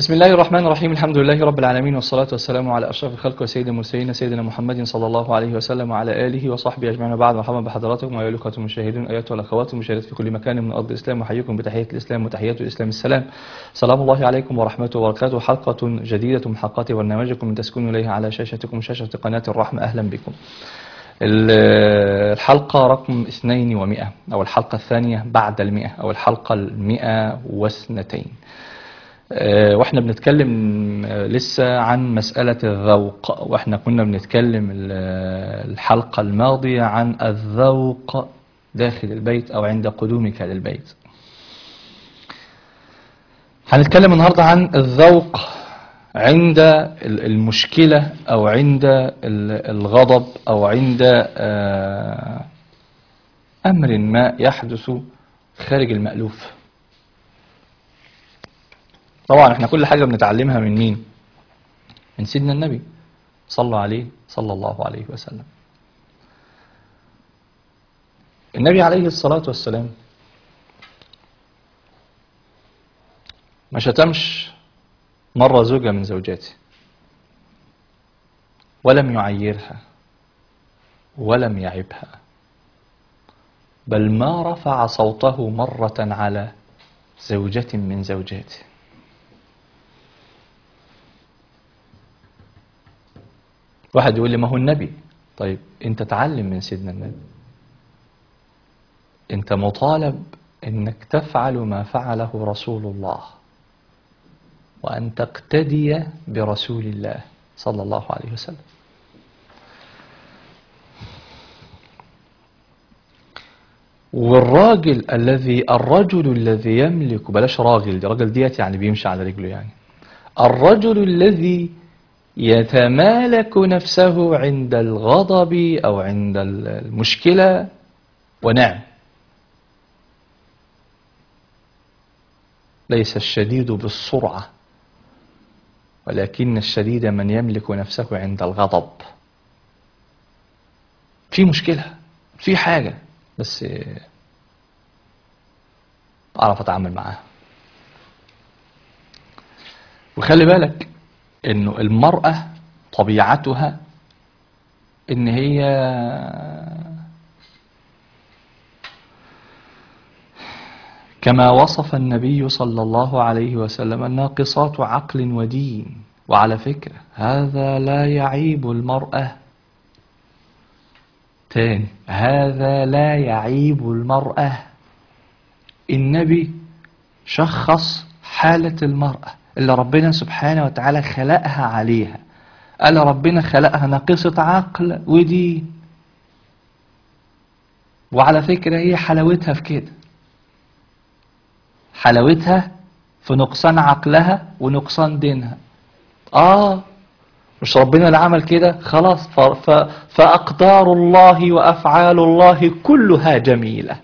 بسم الله الرحمن الرحيم الحمد لله رب العالمين والصلاة والسلام على أشرف الخلق وسيد المرسلين سيدنا محمد صلى الله عليه وسلم وعلى آله وصحبه أجمعين وبعد مرحبا بحضراتكم ويا الأخوة المشاهدين أيتها الأخوات المشاهدات في كل مكان من أرض الإسلام وحييكم بتحية الإسلام وتحيات الإسلام السلام سلام الله عليكم ورحمته وبركاته حلقة جديدة من حلقات برنامجكم من تسكنوا إليها على شاشتكم شاشة قناة الرحمة أهلا بكم الحلقة رقم اثنين ومئة أو الحلقة الثانية بعد المئة أو الحلقة المئة واثنتين آه، واحنا بنتكلم آه، لسه عن مسألة الذوق واحنا كنا بنتكلم ال- الحلقة الماضية عن الذوق داخل البيت أو عند قدومك للبيت هنتكلم النهاردة عن الذوق عند ال- المشكلة أو عند ال- الغضب أو عند آه، أمر ما يحدث خارج المألوف طبعا احنا كل حاجة بنتعلمها من مين من سيدنا النبي صلى عليه صلى الله عليه وسلم النبي عليه الصلاة والسلام ما شتمش مرة زوجة من زوجاته ولم يعيرها ولم يعبها بل ما رفع صوته مرة على زوجة من زوجاته واحد يقول لي ما هو النبي طيب انت تعلم من سيدنا النبي انت مطالب انك تفعل ما فعله رسول الله وان تقتدي برسول الله صلى الله عليه وسلم والراجل الذي الرجل الذي يملك بلاش راجل دي راجل ديت يعني بيمشي على رجله يعني الرجل الذي يتمالك نفسه عند الغضب أو عند المشكلة ونعم ليس الشديد بالسرعة ولكن الشديد من يملك نفسه عند الغضب في مشكلة في حاجة بس أعرف أتعامل معاها وخلي بالك انه المرأة طبيعتها ان هي كما وصف النبي صلى الله عليه وسلم ناقصات عقل ودين وعلى فكرة هذا لا يعيب المرأة تاني هذا لا يعيب المرأة النبي شخص حالة المرأة اللي ربنا سبحانه وتعالى خلقها عليها قال ربنا خلقها ناقصة عقل ودين وعلى فكرة هي حلاوتها في كده حلاوتها في نقصان عقلها ونقصان دينها آه مش ربنا اللي عمل كده خلاص ف... ف... فأقدار الله وأفعال الله كلها جميلة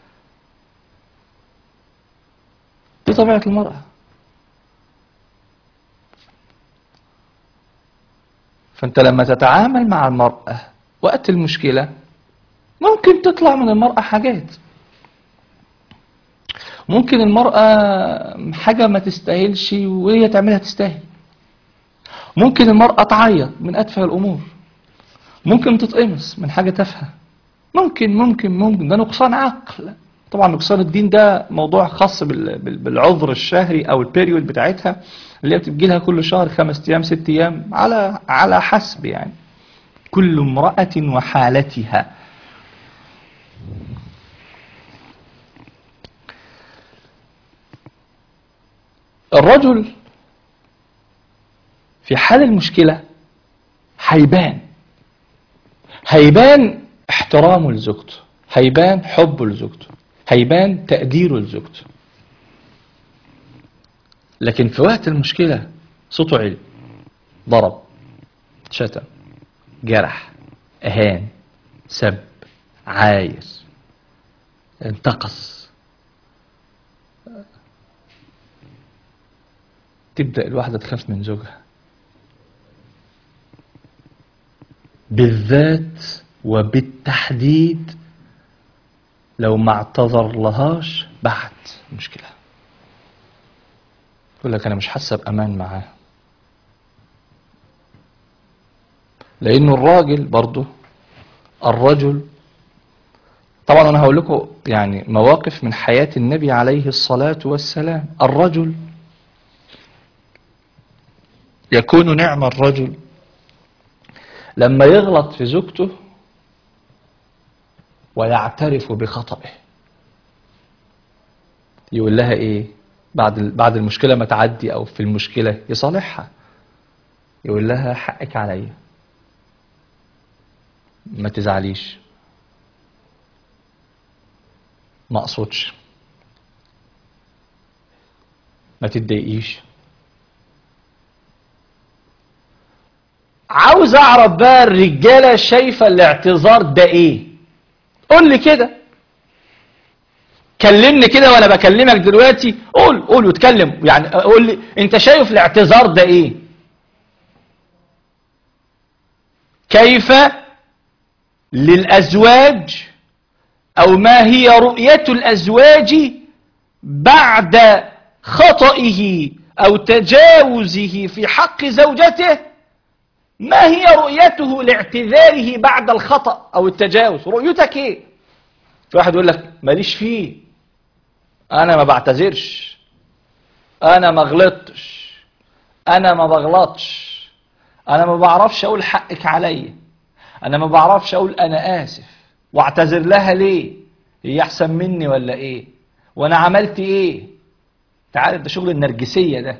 دي طبيعة المرأة فأنت لما تتعامل مع المرأة وقت المشكلة ممكن تطلع من المرأة حاجات ممكن المرأة حاجة ما تستاهلش وهي تعملها تستاهل ممكن المرأة تعيط من أتفه الأمور ممكن تتقمص من حاجة تافهة ممكن ممكن ممكن ده نقصان عقل طبعا نقصان الدين ده موضوع خاص بال- بال- بالعذر الشهري او البيريود بتاعتها اللي هي بتجي لها كل شهر خمس ايام ست ايام على على حسب يعني كل امرأة وحالتها الرجل في حال المشكلة هيبان هيبان احترامه لزوجته هيبان حبه لزوجته هيبان تقديره لزوجته لكن في وقت المشكلة صوته عالي ضرب شتم جرح اهان سب عاير انتقص تبدأ الواحدة تخاف من زوجها بالذات وبالتحديد لو ما اعتذر لهاش بعد مشكلة يقول لك أنا مش حاسة بأمان معاه لأنه الراجل برضه الرجل طبعا أنا هقول لكم يعني مواقف من حياة النبي عليه الصلاة والسلام الرجل يكون نعم الرجل لما يغلط في زوجته ويعترف بخطئه يقول لها ايه بعد بعد المشكله ما تعدي او في المشكله يصالحها يقول لها حقك عليا ما تزعليش ما اقصدش ما تتضايقيش عاوز اعرف بقى الرجاله شايفه الاعتذار ده ايه قول لي كده كلمني كده وانا بكلمك دلوقتي قول قول واتكلم يعني قول لي انت شايف الاعتذار ده ايه كيف للازواج او ما هي رؤيه الازواج بعد خطئه او تجاوزه في حق زوجته ما هي رؤيته لاعتذاره بعد الخطأ أو التجاوز رؤيتك إيه في واحد يقول لك ماليش فيه أنا ما بعتذرش أنا ما غلطتش أنا ما بغلطش أنا ما بعرفش أقول حقك عليا أنا ما بعرفش أقول أنا آسف واعتذر لها ليه هي أحسن مني ولا إيه وأنا عملت إيه تعرف ده شغل النرجسية ده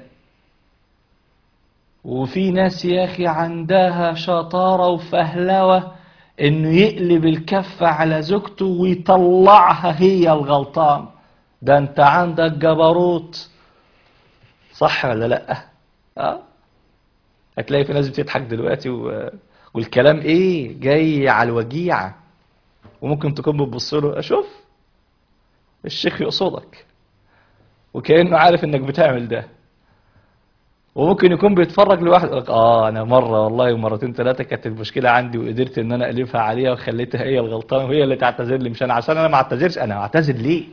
وفي ناس يا اخي عندها شطارة وفهلوة انه يقلب الكفة على زوجته ويطلعها هي الغلطان ده انت عندك جبروت صح ولا لا اه هتلاقي في ناس بتضحك دلوقتي و... والكلام ايه جاي على الوجيعة وممكن تكون بتبص له اشوف الشيخ يقصدك وكأنه عارف انك بتعمل ده وممكن يكون بيتفرج لوحده يقول لك اه انا مره والله ومرتين ثلاثه كانت المشكله عندي وقدرت ان انا اقلبها عليها وخليتها هي الغلطانه وهي اللي تعتذر لي مش انا عشان انا ما اعتذرش انا اعتذر ليه؟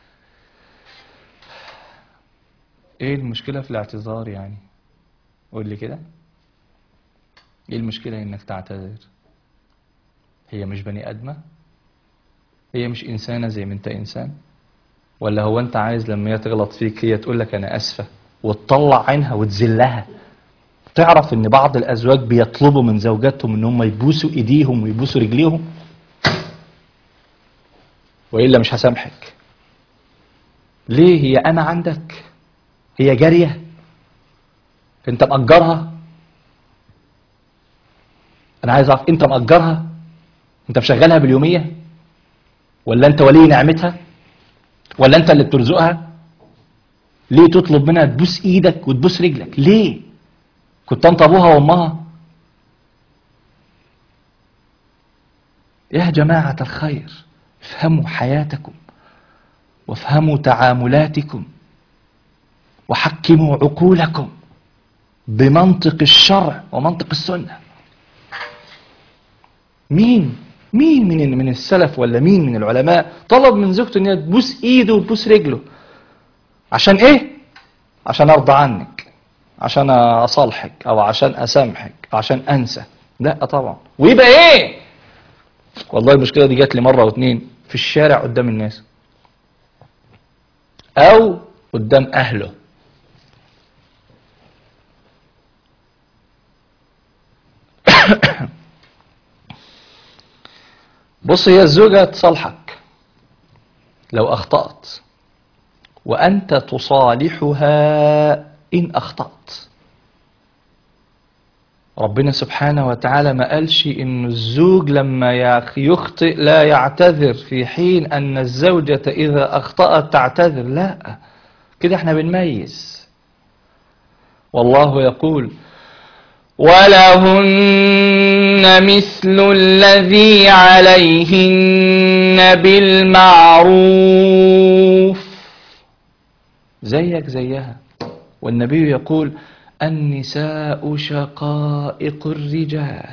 ايه المشكله في الاعتذار يعني؟ قول لي كده ايه المشكله انك تعتذر؟ هي مش بني ادمه؟ هي مش انسانه زي ما انت انسان؟ ولا هو انت عايز لما هي تغلط فيك هي تقول لك انا اسفه وتطلع عينها وتذلها تعرف ان بعض الازواج بيطلبوا من زوجاتهم ان هم يبوسوا ايديهم ويبوسوا رجليهم والا مش هسامحك ليه هي انا عندك هي جاريه انت مأجرها انا عايز اعرف انت مأجرها انت مشغلها باليوميه ولا انت ولي نعمتها ولا انت اللي بترزقها ليه تطلب منها تبوس ايدك وتبوس رجلك ليه كنت انت ابوها وامها يا جماعة الخير افهموا حياتكم وافهموا تعاملاتكم وحكموا عقولكم بمنطق الشرع ومنطق السنة مين مين من من السلف ولا مين من العلماء طلب من زوجته ان هي تبوس ايده وتبوس رجله عشان ايه عشان ارضى عنك عشان اصالحك او عشان اسامحك او عشان انسى لا طبعا ويبقى ايه والله المشكله دي جات لي مره واتنين في الشارع قدام الناس او قدام اهله بص هي الزوجة تصالحك لو أخطأت وأنت تصالحها إن أخطأت ربنا سبحانه وتعالى ما قالش إن الزوج لما يخطئ لا يعتذر في حين أن الزوجة إذا أخطأت تعتذر لا كده احنا بنميز والله يقول ولهن مثل الذي عليهن بالمعروف زيك زيها والنبي يقول النساء شقائق الرجال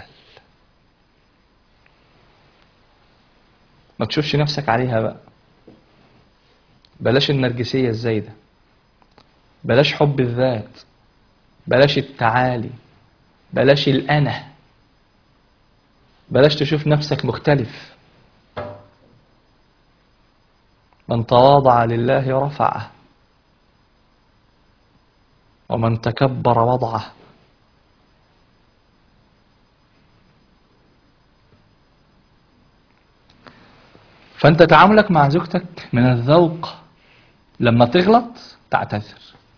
ما تشوفش نفسك عليها بقى بلاش النرجسية الزايدة بلاش حب الذات بلاش التعالي بلاش الأنا بلاش تشوف نفسك مختلف من تواضع لله رفعه ومن تكبر وضعه فانت تعاملك مع زوجتك من الذوق لما تغلط تعتذر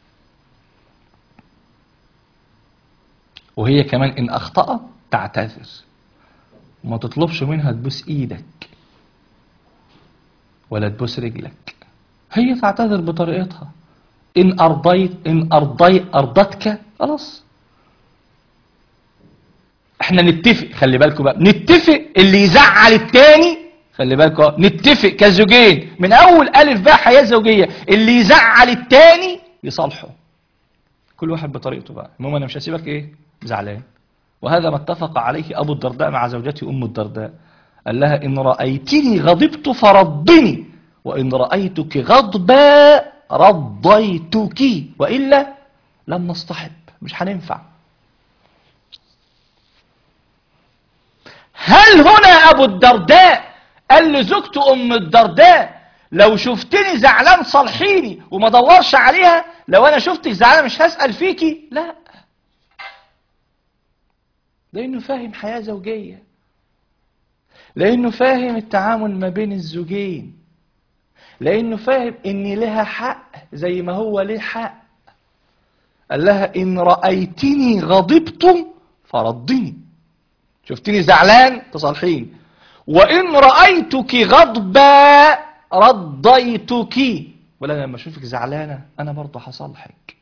وهي كمان ان اخطأت تعتذر وما تطلبش منها تبوس ايدك ولا تبوس رجلك هي تعتذر بطريقتها ان ارضيت ان ارضيت ارضتك خلاص احنا نتفق خلي بالكم بقى نتفق اللي يزعل التاني خلي بالكم أهو، نتفق كزوجين من اول الف باء حياه زوجيه اللي يزعل التاني يصالحه كل واحد بطريقته بقى المهم انا مش هسيبك ايه زعلان وهذا ما اتفق عليه ابو الدرداء مع زوجته ام الدرداء قال لها ان رايتني غضبت فرضني وان رايتك غضبا رضيتك والا لم نصطحب مش هننفع هل هنا ابو الدرداء قال لزوجته ام الدرداء لو شفتني زعلان صالحيني وما دورش عليها لو انا شفتك زعلان مش هسال فيكي لا لانه فاهم حياه زوجيه لانه فاهم التعامل ما بين الزوجين لانه فاهم ان لها حق زي ما هو ليه حق قال لها ان رايتني غضبت فرضني شفتني زعلان تصالحيني وان رايتك غضبا رضيتك ولا لما اشوفك زعلانه انا برضه هصالحك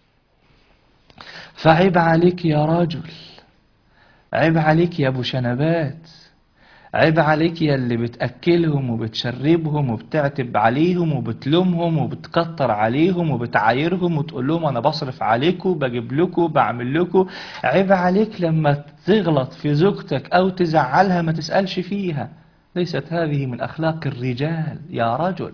فعيب عليك يا رجل عيب عليك يا ابو شنبات عيب عليك يا اللي بتأكلهم وبتشربهم وبتعتب عليهم وبتلومهم وبتكتر عليهم وبتعايرهم وتقول لهم انا بصرف عليكم بجيب لكم بعمل لكم عيب عليك لما تغلط في زوجتك او تزعلها ما تسألش فيها ليست هذه من اخلاق الرجال يا رجل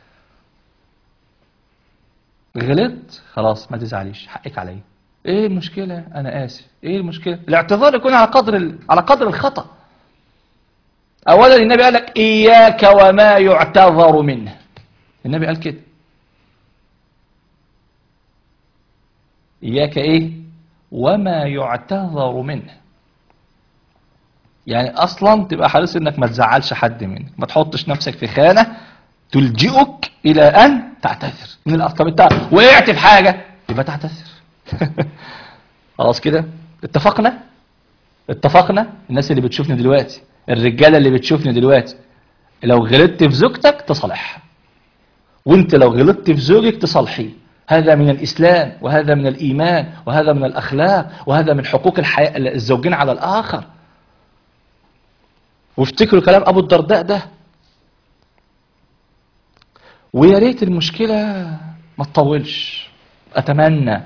غلطت خلاص ما تزعليش حقك عليا ايه المشكلة انا اسف ايه المشكلة الاعتذار يكون على قدر ال... على قدر الخطأ اولا النبي قال لك اياك وما يعتذر منه النبي قال كده اياك ايه وما يعتذر منه يعني اصلا تبقى حريص انك ما تزعلش حد منك ما تحطش نفسك في خانه تلجئك الى ان تعتذر من الاصل طب انت وقعت في حاجه يبقى تعتذر خلاص كده اتفقنا اتفقنا الناس اللي بتشوفني دلوقتي الرجاله اللي بتشوفني دلوقتي لو غلطت في زوجتك تصالحها وانت لو غلطت في زوجك تصالحيه هذا من الاسلام وهذا من الايمان وهذا من الاخلاق وهذا من حقوق الحياة الزوجين على الاخر وافتكروا كلام ابو الدرداء ده ويا ريت المشكله ما تطولش اتمنى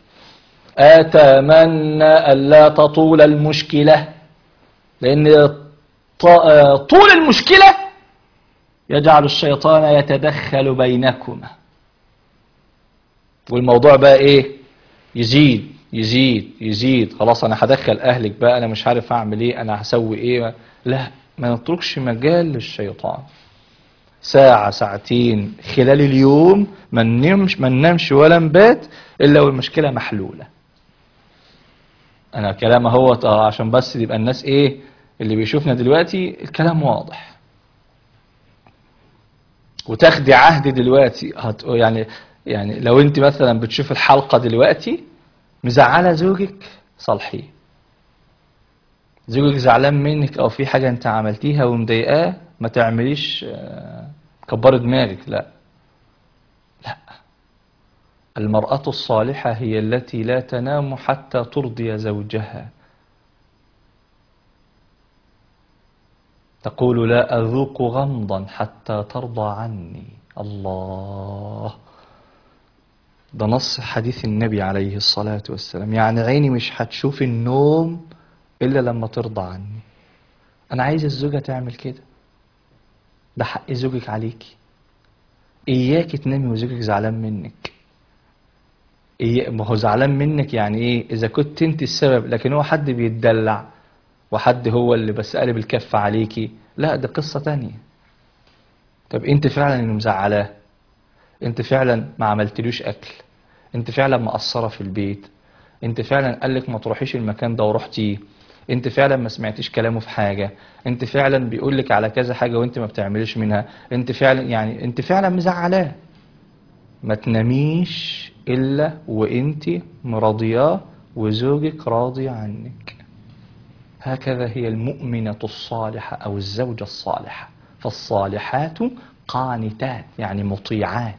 اتمنى الا تطول المشكله لان ط- طول المشكله يجعل الشيطان يتدخل بينكما والموضوع بقى ايه يزيد يزيد يزيد خلاص انا هدخل اهلك بقى انا مش عارف اعمل ايه انا هسوي ايه لا ما نتركش مجال للشيطان ساعة ساعتين خلال اليوم ما ننامش ما ننامش ولا نبات الا والمشكلة محلولة انا كلام اهوت اه عشان بس يبقى الناس ايه اللي بيشوفنا دلوقتي الكلام واضح وتاخدي عهد دلوقتي هت يعني يعني لو انت مثلا بتشوف الحلقة دلوقتي مزعلة زوجك صالحيه زوجك زعلان منك او في حاجة انت عملتيها ومضايقاه ما تعمليش آه، كبر دماغك لا لا المرأة الصالحة هي التي لا تنام حتى ترضي زوجها تقول لا أذوق غمضا حتى ترضى عني الله ده نص حديث النبي عليه الصلاة والسلام يعني عيني مش هتشوف النوم إلا لما ترضى عني أنا عايز الزوجة تعمل كده ده حق زوجك عليكي إياك تنامي وزوجك زعلان منك إيه ما هو زعلان منك يعني ايه اذا كنت انت السبب لكن هو حد بيتدلع وحد هو اللي بس قلب الكف عليكي لا دي قصة تانية طب انت فعلا اللي مزعلاه انت فعلا ما عملتلوش اكل انت فعلا مقصرة في البيت انت فعلا قالك ما تروحيش المكان ده ورحتي انت فعلا ما سمعتيش كلامه في حاجة انت فعلا بيقولك على كذا حاجة وانت ما بتعمليش منها انت فعلا يعني انت فعلا مزعلاه ما تناميش الا وانت مرضياه وزوجك راضي عنك هكذا هي المؤمنة الصالحة أو الزوجة الصالحة فالصالحات قانتات يعني مطيعات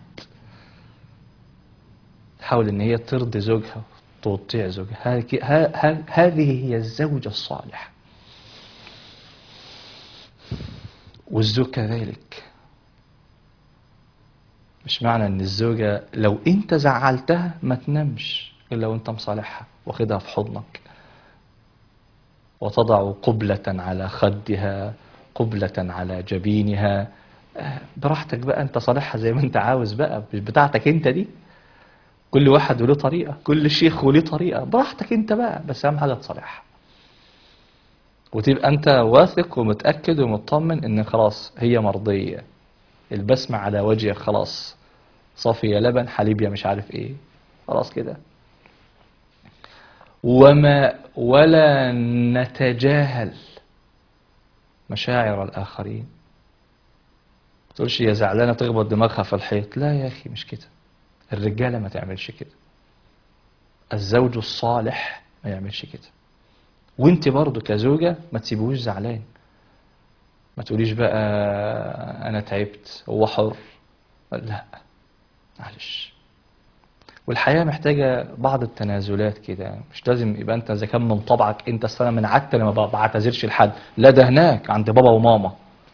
تحاول ان هي ترضي زوجها وتطيع زوجها هذه- ها- ها- هذه هي الزوجة الصالحة والزوج كذلك مش معنى ان الزوجة لو انت زعلتها ما تنامش الا وانت مصالحها واخدها في حضنك وتضع قبلة على خدها قبلة على جبينها آه، براحتك بقى انت صالحها زي ما انت عاوز بقى مش بتاعتك انت دي كل واحد وله طريقة كل شيخ وله طريقة براحتك انت بقى بس اهم حاجة تصالحها وتبقى انت واثق ومتأكد ومطمن ان خلاص هي مرضية البسمة على وجهك خلاص صافية لبن حليب يا مش عارف ايه خلاص كده وما ولا نتجاهل مشاعر الآخرين ما تقولش يا زعلانة تخبط دماغها في الحيط لا يا أخي مش كده الرجالة ما تعملش كده الزوج الصالح ما يعملش كده وانت برضو كزوجة ما تسيبوش زعلان ما تقوليش بقى انا تعبت هو حر لا معلش والحياة محتاجة بعض التنازلات كده مش لازم يبقى انت اذا كان من طبعك انت السنة من عادتي انا ما بعتذرش لحد لا ده هناك عند بابا وماما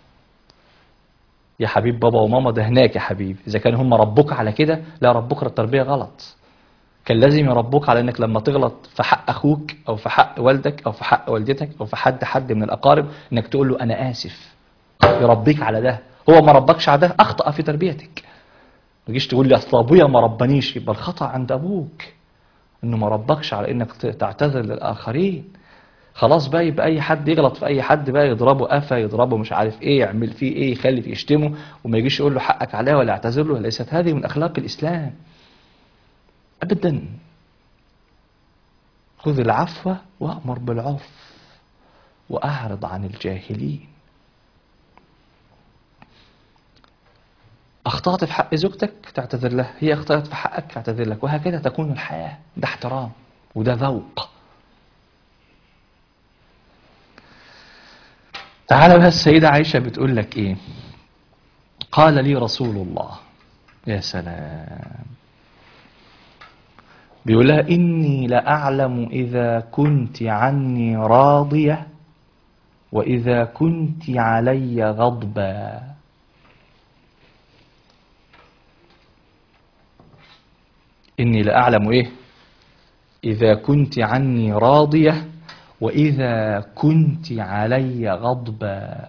يا حبيب بابا وماما ده هناك يا حبيبي اذا كان هم ربوك على كده لا ربوك التربية غلط كان لازم يربوك على انك لما تغلط في حق اخوك او في حق والدك او في حق والدتك او في حد حد من الاقارب انك تقول له انا اسف يربيك على ده هو ما ربكش على ده اخطا في تربيتك ما تجيش تقول لي اصل ابويا ما ربانيش يبقى الخطا عند ابوك انه ما ربكش على انك ت- تعتذر للاخرين خلاص بقى يبقى اي حد يغلط في اي حد بقى يضربه قفا يضربه مش عارف ايه يعمل فيه ايه يخلي فيه يشتمه وما يجيش يقول له حقك عليها ولا يعتذر له ليست هذه من اخلاق الاسلام ابدا خذ العفو وامر بالعرف واعرض عن الجاهلين اخطات في حق زوجتك تعتذر لها هي اخطات في حقك تعتذر لك وهكذا تكون الحياه ده احترام وده ذوق تعالى بقى السيدة عائشة بتقول لك ايه قال لي رسول الله يا سلام بيقول لها إني لأعلم إذا كنت عني راضية وإذا كنت علي غضبا إني لأعلم إيه إذا كنت عني راضية وإذا كنت علي غضبا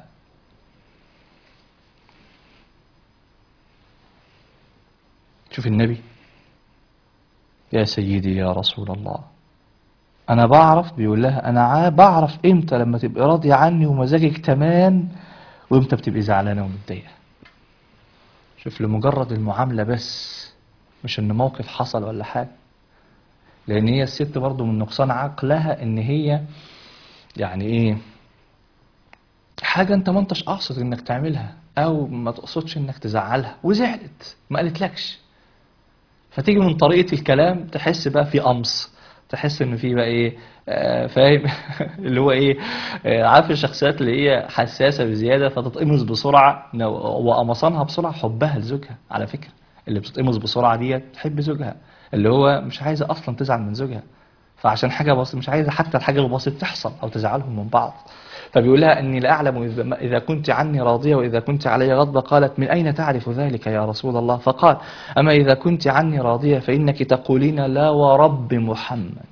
شوف النبي يا سيدي يا رسول الله انا بعرف بيقول لها انا عا- بعرف امتى لما تبقي راضية عني ومزاجك تمام وامتى بتبقي زعلانة ومتضايقة شوف لمجرد المعاملة بس مش ان موقف حصل ولا حاجة لان هي الست برضو من نقصان عقلها ان هي يعني ايه حاجة انت ما انتش قاصد انك تعملها او ما تقصدش انك تزعلها وزعلت ما قالتلكش فتيجي من طريقة الكلام تحس بقى في قمص تحس ان في بقى ايه آه، فاهم اللي هو ايه آه، عارف الشخصيات اللي هي حساسة بزيادة فتتقمص بسرعة نو- وقمصانها بسرعة حبها لزوجها على فكرة اللي بتتقمص بسرعة دي تحب زوجها اللي هو مش عايزة اصلا تزعل من زوجها فعشان حاجة بسيطة مش عايزة حتى الحاجة البسيطة تحصل او تزعلهم من بعض فبيقول لها اني لا اعلم إذا- اذا كنت عني راضيه واذا كنت علي غضبه قالت من اين تعرف ذلك يا رسول الله فقال اما اذا كنت عني راضيه فانك تقولين لا ورب محمد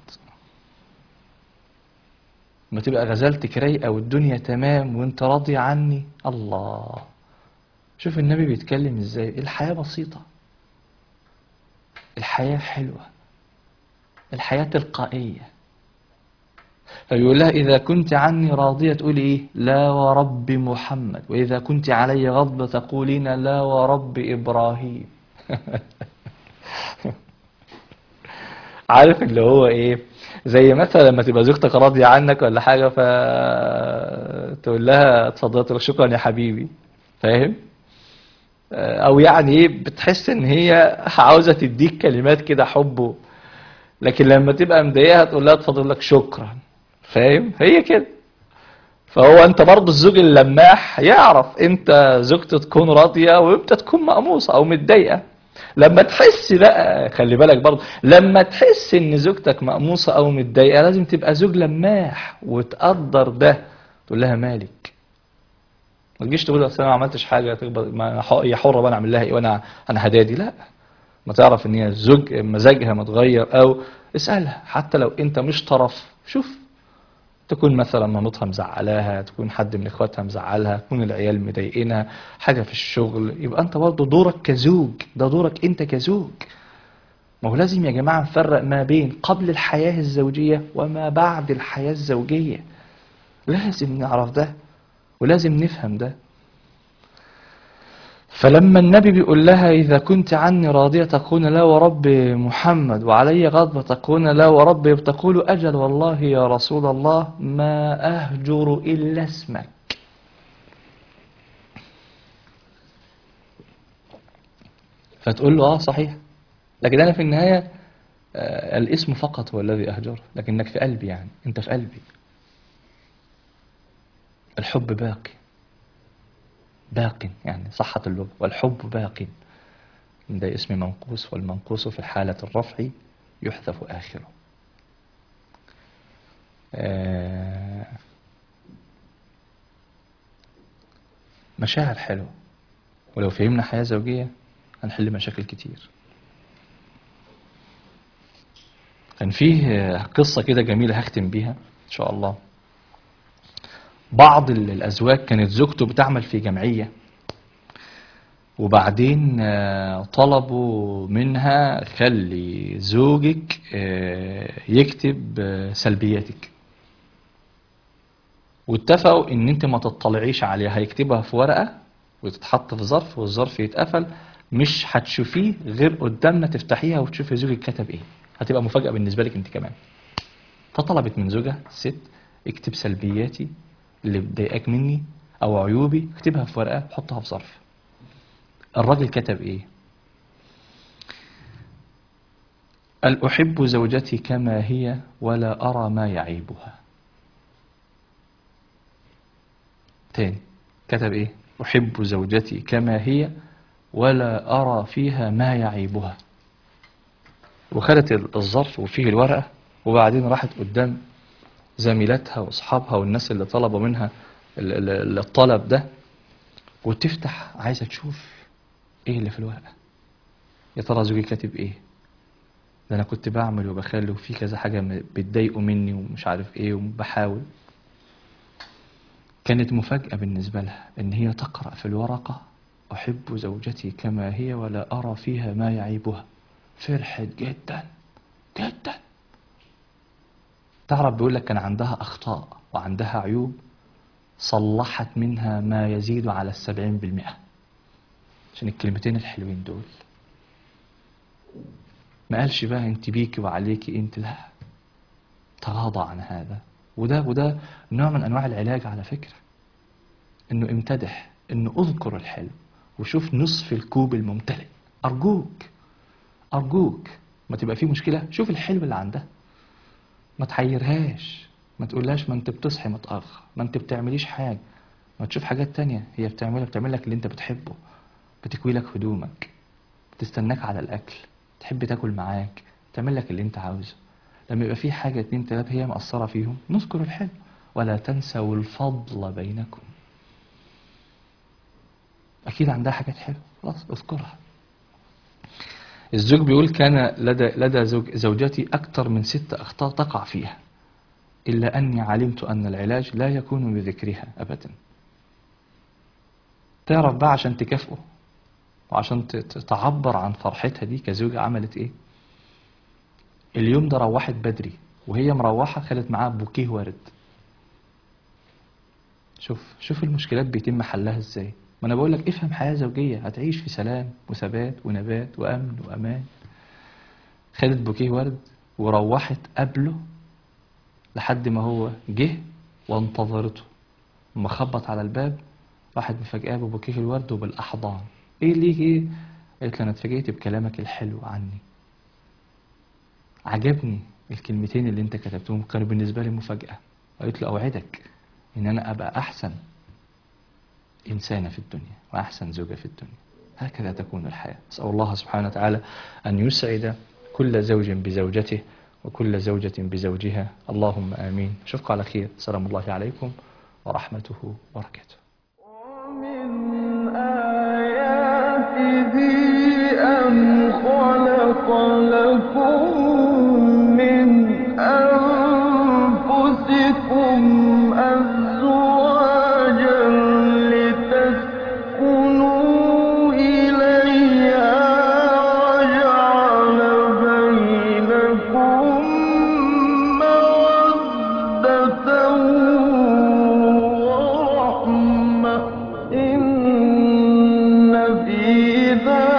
ما تبقى غزلتك رايقه والدنيا تمام وانت راضي عني الله شوف النبي بيتكلم ازاي الحياه بسيطه الحياه حلوه الحياة تلقائية فيقول لها إذا كنت عني راضية تقولي إيه لا ورب محمد وإذا كنت علي غضبة تقولين لا ورب إبراهيم عارف اللي هو إيه زي مثلا لما تبقى زوجتك راضية عنك ولا حاجة فتقول لها اتفضلت لك شكرا يا حبيبي فاهم او يعني ايه بتحس ان هي عاوزة تديك كلمات كده حب لكن لما تبقى مضايقها تقول لها اتفضل لك شكرا فاهم هي كده فهو انت برضه الزوج اللماح يعرف انت زوجته تكون راضية وامتى تكون مقموصة او متضايقة لما تحس بقى خلي بالك برضه لما تحس ان زوجتك مقموصة او متضايقة لازم تبقى زوج لماح وتقدر ده تقول لها مالك ما تجيش تقول اصل انا ما عملتش حاجه تقبل ما ح- هي حره بقى انا اعمل لها ايه وانا انا هدادي لا ما تعرف ان هي زوج مزاجها متغير او اسالها حتى لو انت مش طرف شوف تكون مثلا مامتها مزعلاها تكون حد من اخواتها مزعلها تكون العيال مضايقينها حاجه في الشغل يبقى انت برضه دورك كزوج ده دورك انت كزوج ما هو لازم يا جماعه نفرق ما بين قبل الحياه الزوجيه وما بعد الحياه الزوجيه لازم نعرف ده ولازم نفهم ده فلما النبي بيقول لها إذا كنت عني راضية تقول لا ورب محمد وعلي غضبة تقول لا ورب تقول أجل والله يا رسول الله ما أهجر إلا اسمك فتقول له آه صحيح لكن أنا في النهاية آه، الاسم فقط هو الذي أهجره لكنك في قلبي يعني أنت في قلبي الحب باقي باق يعني صحة اللغة والحب باق ده اسم منقوص والمنقوص في حالة الرفع يحذف آخره آه، مشاعر حلوة ولو فهمنا حياة زوجية هنحل مشاكل كتير كان فيه آه، قصة كده جميلة هختم بيها إن شاء الله بعض ال- الأزواج كانت زوجته بتعمل في جمعية وبعدين آه، طلبوا منها خلي زوجك آه، يكتب آه، سلبياتك واتفقوا ان انت ما تطلعيش عليها هيكتبها في ورقة وتتحط في ظرف والظرف يتقفل مش هتشوفيه غير قدامنا تفتحيها وتشوفي زوجك كتب ايه هتبقى مفاجأة بالنسبة لك انت كمان فطلبت من زوجها ست اكتب سلبياتي اللي بتضايقك مني او عيوبي اكتبها في ورقة حطها في ظرف الراجل كتب ايه قال احب زوجتي كما هي ولا ارى ما يعيبها تاني كتب ايه احب زوجتي كما هي ولا ارى فيها ما يعيبها وخدت الظرف وفيه الورقة وبعدين راحت قدام زميلاتها واصحابها والناس اللي طلبوا منها ال- ال- الطلب ده وتفتح عايزة تشوف ايه اللي في الورقة يا ترى زوجي كاتب ايه ده انا كنت بعمل وبخلي وفي كذا حاجة م- بتضايقوا مني ومش عارف ايه وبحاول كانت مفاجأة بالنسبة لها ان هي تقرأ في الورقة احب زوجتي كما هي ولا ارى فيها ما يعيبها فرحت جدا جدا تعرف بيقول لك كان عندها اخطاء وعندها عيوب صلحت منها ما يزيد على السبعين بالمئة عشان الكلمتين الحلوين دول ما قالش بقى انت بيكي وعليكي انت لا تغاضى عن هذا وده وده نوع من انواع العلاج على فكرة انه امتدح انه اذكر الحلو وشوف نصف الكوب الممتلئ ارجوك ارجوك ما تبقى في مشكلة شوف الحلو اللي عندها ما تحيرهاش ما تقولهاش ما انت بتصحي متأخر ما انت بتعمليش حاجة ما تشوف حاجات تانية هي بتعملها بتعمل لك اللي انت بتحبه بتكوي لك هدومك بتستناك على الأكل تحب تاكل معاك تعمل لك اللي انت عاوزه لما يبقى في حاجة اتنين تلاتة هي مقصرة فيهم نذكر الحلو ولا تنسوا الفضل بينكم أكيد عندها حاجات حلوة خلاص اذكرها الزوج بيقول كان لدى لدى زوج زوجتي أكثر من ست أخطاء تقع فيها إلا أني علمت أن العلاج لا يكون بذكرها أبدا تعرف بقى عشان تكافئه وعشان ت- ت- تعبر عن فرحتها دي كزوجة عملت إيه اليوم ده روحت بدري وهي مروحة خدت معاها بوكيه ورد شوف شوف المشكلات بيتم حلها ازاي ما انا بقول لك افهم حياة زوجية هتعيش في سلام وثبات ونبات وامن وامان خدت بوكيه ورد وروحت قبله لحد ما هو جه وانتظرته اما خبط على الباب راحت مفاجئاه ببوكيه الورد وبالاحضان ايه ليه ايه قالت له انا اتفاجئت بكلامك الحلو عني عجبني الكلمتين اللي انت كتبتهم كانوا بالنسبه لي مفاجاه قالت له اوعدك ان انا ابقى احسن انسانه في الدنيا واحسن زوجه في الدنيا هكذا تكون الحياه اسال الله سبحانه وتعالى ان يسعد كل زوج بزوجته وكل زوجة بزوجها اللهم آمين أشوفكم على خير سلام الله عليكم ورحمته وبركاته ومن آياته أن خلق لكم من أنفسكم أزواجا لتسكنوا إليها وجعل بينكم مودة ورحمة إن في ذلك